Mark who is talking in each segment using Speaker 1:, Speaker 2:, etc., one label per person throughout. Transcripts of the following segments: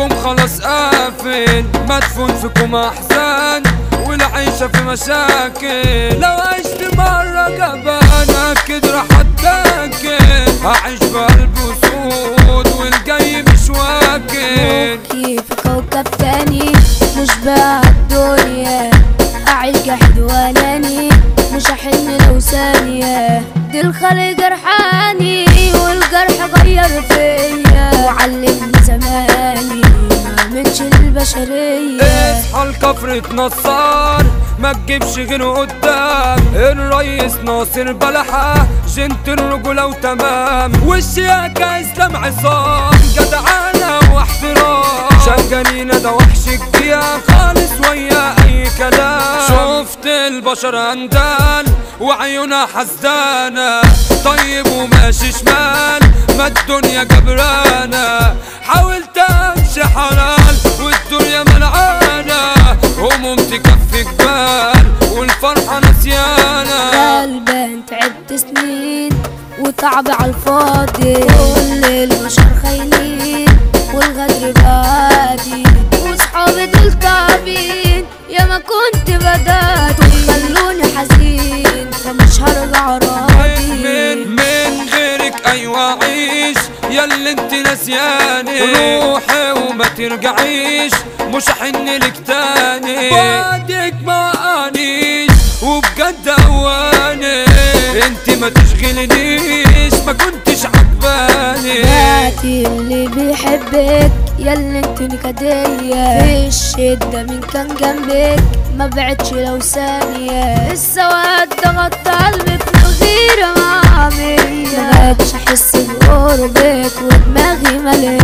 Speaker 1: بابكم خلاص قافل مدفون فيكم احزان والعيشة في مشاكل لو عشت مرة جبان اكيد راح اتاكل هعيش بقلب وسود والجاي مش واكل
Speaker 2: مخي في كوكب تاني مش بقى الدنيا أعيش جحد وأناني مش هحن لو ثانية دي الخلق جرحاني والجرح غير فيا وعلمني زماني ما منش البشرية
Speaker 1: اصحى الكفر نصار ما تجيبش غيره قدام الريس ناصر بلحة جنت الرجولة وتمام والشياكة اسلام عصام جدعانة واحترام شجانينا ده وحش الجيا خالص ويا اي كلام شفت البشر اندال وعيونها حسدانة طيب وماشي شمال ما الدنيا جبرانة حاولت امشي حلال والدنيا ملعانة هموم تكفي جبال والفرحة نسيانة
Speaker 2: غلبان تعبت سنين وتعب على الفاضي كل البشر خاينين والغدر بادي وصحابي دول تعبين يا ما كنت بدات وخلوني حزين فمش هرجع راضي
Speaker 1: من من غيرك ايوه عيش ياللي انت نسياني روحي وما ترجعيش مش حن لك تاني بعدك ما وقعنيش وبجد هواني انت ما تشغلنيش ما كنتش عجباني
Speaker 2: باتي اللي بيحبك ياللي انت نكدية في الشدة من كان جنبك ما بعدش لو ثانية السواد ضغط قلبك من غير ما اعمل مبقتش احس بقربك ودماغي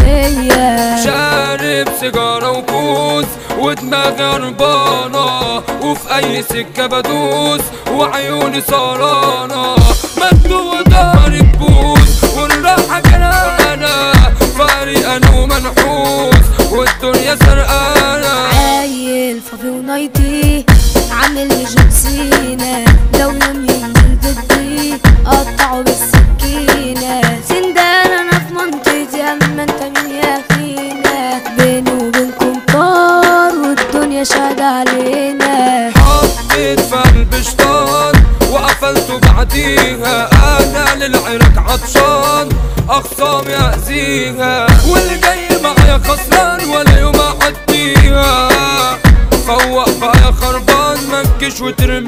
Speaker 2: ملية
Speaker 1: شارب سيجارة وكوز ودماغي هربانة وفي أي سكة بدوس وعيوني سهرانة مجنون وداري بوس والراحة جنانة فارق أنا ومنحوس والدنيا سرقانة
Speaker 2: عايل فافي ونايتي عامل لي جنسينة لو يوم ينزل ضدي قطعه بالسكينة سندان انا في منطقتي اما انت مين يا اخينا بيني وبينكم طار والدنيا شاد علينا
Speaker 1: حطيت في قلب شطان وقفلته بعديها انا للعرق عطشان اخصام يأذيها واللي جاي معايا خسران ولا يوم اعديها فوق بقى يا خربان مكش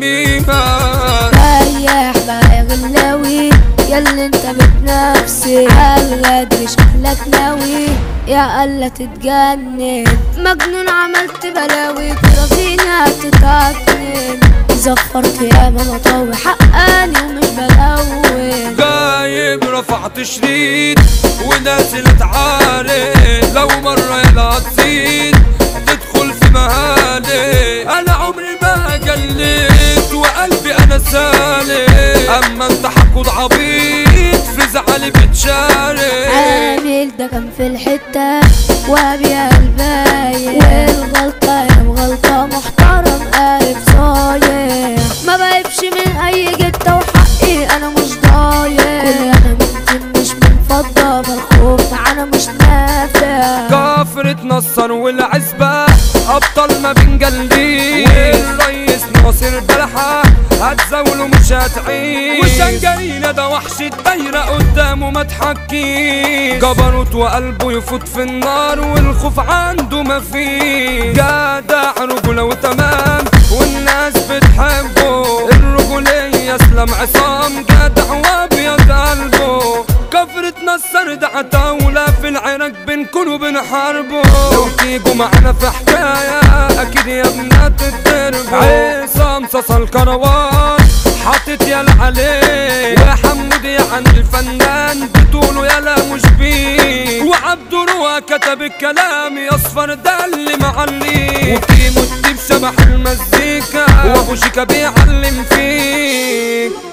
Speaker 1: وترميها
Speaker 2: ريح بقى يا غلاوي ياللي انت بتنافسي عالغدر شكلك ناوي يا قلة تتجنن مجنون عملت بلاوي كرافينا تتعكنن زفرت يا ماما طاوي حقاني ومش بلون
Speaker 1: جايب رفعت شريط ونازل تعالي لو مرة يلا تزيد تدخل في مهالي انا عمري ما جليت وقلبي انا سالي اما انت حقود عبيط في زعلي بتشارك
Speaker 2: عامل ده كان في الحتة وابيع البايع والغلطة يا غلطة محترم قارب صايع ما بقيبش من اي جتة وحقي انا مش ضايع كل انا من مش من فضة فالخوف معانا مش نافع
Speaker 1: كافر اتنصر والعزبة أبطال ما بنجلدين والريس ناصر بلحة هتزاوله مش هتعيش وشنجرينا ده وحش الدايرة قدامه ما تحكيش جبروت وقلبه يفوت في النار والخوف عنده ما فيه جدع رجولة وتمام والناس بتحبه الرجولية اسلام عصام جدع وابيض قلبه كفرة نصر ده عتاولة في العراق بنكون وبنحاربه لو تيجوا معنا في حكاية أكيد يا بنات الدرب عصام صاصا الكروان حاطط يلا عليه وحمود يا عن الفنان بتقولوا يلا مش بيه وعبد روى كتب الكلام يصفر ده اللي معليه وكيمو الديب شبح المزيكا وابو شيكا بيعلم فيه